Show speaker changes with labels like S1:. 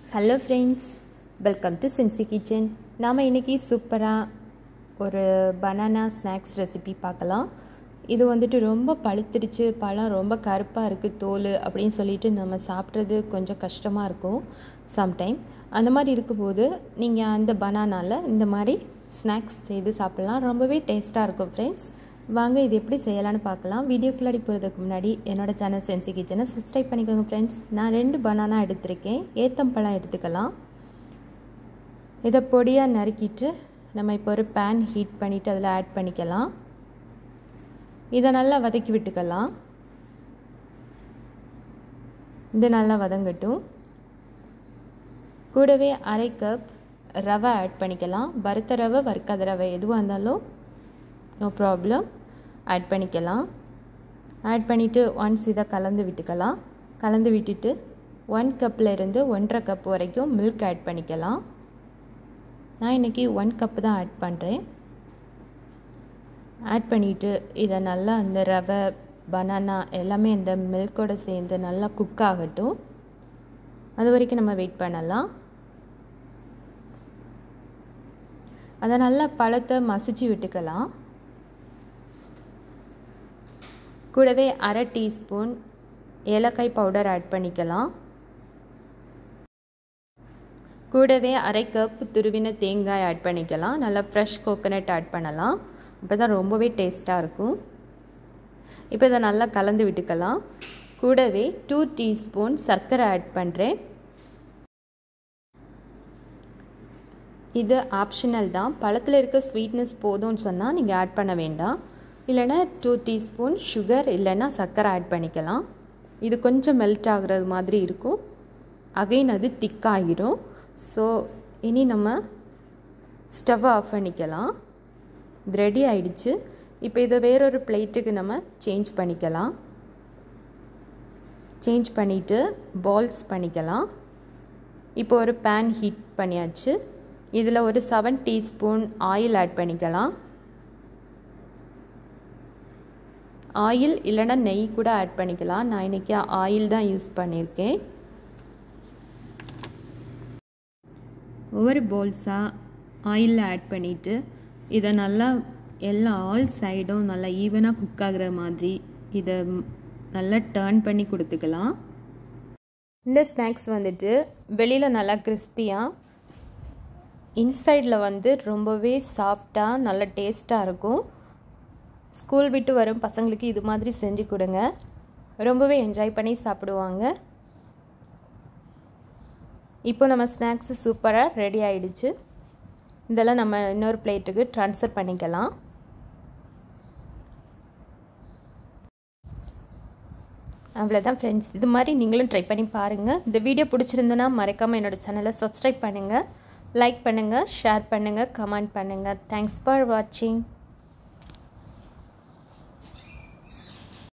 S1: hello friends welcome to Sensi kitchen நாம் இன்றைக்கி சூப்பராக ஒரு பனானா ஸ்நாக்ஸ் ரெசிபி பார்க்கலாம் இது வந்துட்டு ரொம்ப பழுத்துடுச்சு பழம் ரொம்ப கருப்பாக இருக்குது தோல் அப்படின்னு சொல்லிட்டு நம்ம சாப்பிட்றது கொஞ்சம் கஷ்டமாக இருக்கும் சம்டைம் அந்த மாதிரி இருக்கும்போது நீங்கள் அந்த பனானாவில் இந்த மாதிரி ஸ்நாக்ஸ் செய்து சாப்பிட்லாம் ரொம்பவே டேஸ்ட்டாக இருக்கும் ஃப்ரெண்ட்ஸ் வாங்க இது எப்படி செய்யலான்னு பார்க்கலாம் வீடியோக்குள்ளாடி போகிறதுக்கு முன்னாடி என்னோடய சேனல் சென்சி கிச்சனை சப்ஸ்கிரைப் பண்ணிக்கோங்க ஃப்ரெண்ட்ஸ் நான் ரெண்டு பனானா எடுத்திருக்கேன் ஏத்தம்பழம் எடுத்துக்கலாம் இதை பொடியாக நறுக்கிட்டு நம்ம இப்போ ஒரு பேன் ஹீட் பண்ணிவிட்டு அதில் ஆட் பண்ணிக்கலாம் இதை நல்லா வதக்கி விட்டுக்கலாம் இது நல்லா வதங்கட்டும் கூடவே அரை கப் ரவை ஆட் பண்ணிக்கலாம் வறுத்த ரவை வறுக்காத ரவை எதுவாக இருந்தாலும் நோ ப்ராப்ளம் ஆட் பண்ணிக்கலாம் ஆட் பண்ணிவிட்டு ஒன்ஸ் இதை கலந்து விட்டுக்கலாம் கலந்து விட்டுட்டு ஒன் கப்பில் இருந்து ஒன்றரை கப் வரைக்கும் மில்க் ஆட் பண்ணிக்கலாம் நான் இன்றைக்கி ஒன் கப் தான் ஆட் பண்ணுறேன் ஆட் பண்ணிவிட்டு இதை நல்லா அந்த ரவை பனானா எல்லாமே இந்த மில்கோடு சேர்ந்து நல்லா குக் ஆகட்டும் அது வரைக்கும் நம்ம வெயிட் பண்ணலாம் அதை நல்லா பழத்தை மசிச்சு விட்டுக்கலாம் கூடவே அரை டீஸ்பூன் ஏலக்காய் பவுடர் ஆட் பண்ணிக்கலாம் கூடவே அரை கப் துருவின தேங்காய் ஆட் பண்ணிக்கலாம் நல்லா ஃப்ரெஷ் கோகோனட் ஆட் பண்ணலாம் இப்போ தான் ரொம்பவே டேஸ்ட்டாக இருக்கும் இப்போ இதை நல்லா கலந்து விட்டுக்கலாம் கூடவே டூ டீஸ்பூன் சர்க்கரை ஆட் பண்ணுறேன் இது ஆப்ஷனல் தான் பழத்தில் இருக்க ஸ்வீட்னஸ் போதும்னு சொன்னால் நீங்கள் ஆட் பண்ண வேண்டாம் இல்லைன்னா டூ டீஸ்பூன் சுகர் இல்லைன்னா சர்க்கரை ஆட் பண்ணிக்கலாம் இது கொஞ்சம் மெல்ட் ஆகுறது மாதிரி இருக்கும் அகைன் அது திக்காகிடும் ஸோ இனி நம்ம ஸ்டவ் ஆஃப் பண்ணிக்கலாம் இது ரெடி ஆயிடுச்சு இப்போ இதை வேறொரு பிளேட்டுக்கு நம்ம சேஞ்ச் பண்ணிக்கலாம் சேஞ்ச் பண்ணிவிட்டு பால்ஸ் பண்ணிக்கலாம் இப்போ ஒரு பேன் ஹீட் பண்ணியாச்சு இதில் ஒரு செவன் டீஸ்பூன் ஆயில் ஆட் பண்ணிக்கலாம் ஆயில் இல்லைன்னா நெய் கூட ஆட் பண்ணிக்கலாம் நான் இன்றைக்கி ஆயில் தான் யூஸ் பண்ணியிருக்கேன் ஒவ்வொரு பவுல்ஸாக ஆயிலில் ஆட் பண்ணிவிட்டு இதை நல்லா எல்லா ஆல் சைடும் நல்லா ஈவனாக குக் ஆகிற மாதிரி இதை நல்லா டேர்ன் பண்ணி கொடுத்துக்கலாம் இந்த ஸ்நாக்ஸ் வந்துட்டு வெளியில் நல்லா கிறிஸ்பியாக இன்சைடில் வந்து ரொம்பவே சாஃப்டாக நல்ல டேஸ்ட்டாக இருக்கும் ஸ்கூல் விட்டு வரும் பசங்களுக்கு இது மாதிரி செஞ்சு கொடுங்க ரொம்பவே என்ஜாய் பண்ணி சாப்பிடுவாங்க இப்போ நம்ம ஸ்நாக்ஸு சூப்பராக ரெடி ஆகிடுச்சு இதெல்லாம் நம்ம இன்னொரு பிளேட்டுக்கு ட்ரான்ஸ்ஃபர் பண்ணிக்கலாம் அவ்வளோதான் ஃப்ரெண்ட்ஸ் இது மாதிரி நீங்களும் ட்ரை பண்ணி பாருங்கள் இந்த வீடியோ பிடிச்சிருந்தனா மறக்காமல் என்னோடய சேனலை சப்ஸ்கிரைப் பண்ணுங்கள் லைக் பண்ணுங்கள் ஷேர் பண்ணுங்கள் கமெண்ட் பண்ணுங்கள் தேங்க்ஸ் ஃபார் வாட்சிங்